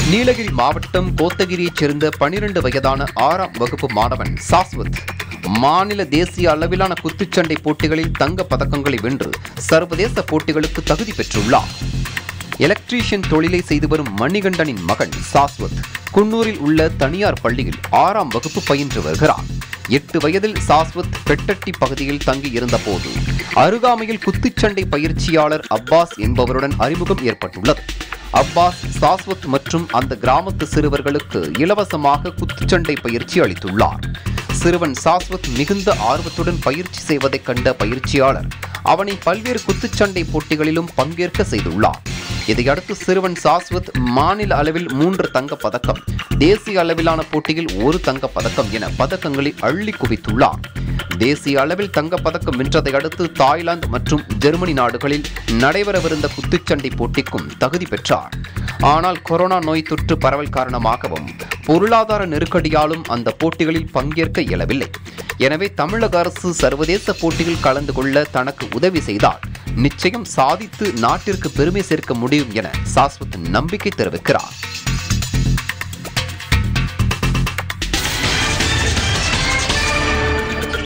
நீலகிரி மாவட்டம் கோத்தகிரியைச் சேர்ந்த பனிரெண்டு வயதான ஆறாம் வகுப்பு மாணவன் சாஸ்வத் மாநில தேசிய அளவிலான குத்துச்சண்டை போட்டிகளில் தங்க பதக்கங்களை வென்று சர்வதேச போட்டிகளுக்கு தகுதி பெற்றுள்ளார் எலக்ட்ரீஷியன் தொழிலை செய்து வரும் மணிகண்டனின் மகன் சாஸ்வத் குன்னூரில் உள்ள தனியார் பள்ளியில் ஆறாம் வகுப்பு பயின்று வருகிறார் எட்டு வயதில் சாஸ்வத் பெட்டட்டி பகுதியில் தங்கி இருந்தபோது அருகாமையில் குத்துச்சண்டை பயிற்சியாளர் அப்பாஸ் என்பவருடன் அறிமுகம் ஏற்பட்டுள்ளது அப்பாஸ் சாஸ்வத் மற்றும் அந்த கிராமத்து சிறுவர்களுக்கு இலவசமாக குத்துச்சண்டை பயிற்சி அளித்துள்ளார் சிறுவன் சாஸ்வத் மிகுந்த ஆர்வத்துடன் பயிற்சி செய்வதைக் கண்ட பயிற்சியாளர் அவனை பல்வேறு குத்துச்சண்டை போட்டிகளிலும் பங்கேற்க செய்துள்ளார் இதையடுத்து சிறுவன் சாஸ்வத் மாநில அளவில் மூன்று தங்கப் பதக்கம் தேசிய அளவிலான போட்டியில் ஒரு தங்கப் பதக்கம் என பதக்கங்களை அள்ளி குவித்துள்ளார் தேசிய அளவில் தங்கப் பதக்கம் வென்றதை அடுத்து தாய்லாந்து மற்றும் ஜெர்மனி நாடுகளில் நடைபெறவிருந்த குத்துச்சண்டை போட்டிக்கும் தகுதி பெற்றார் ஆனால் கொரோனா நோய் தொற்று பரவல் காரணமாகவும் பொருளாதார நெருக்கடியாலும் அந்த போட்டிகளில் பங்கேற்க இயலவில்லை எனவே தமிழக அரசு சர்வதேச போட்டியில் கலந்து கொள்ள தனக்கு உதவி செய்தால் நிச்சயம் சாதித்து நாட்டிற்கு பெருமை சேர்க்க முடியும் என சாஸ்வத் நம்பிக்கை தெரிவிக்கிறார்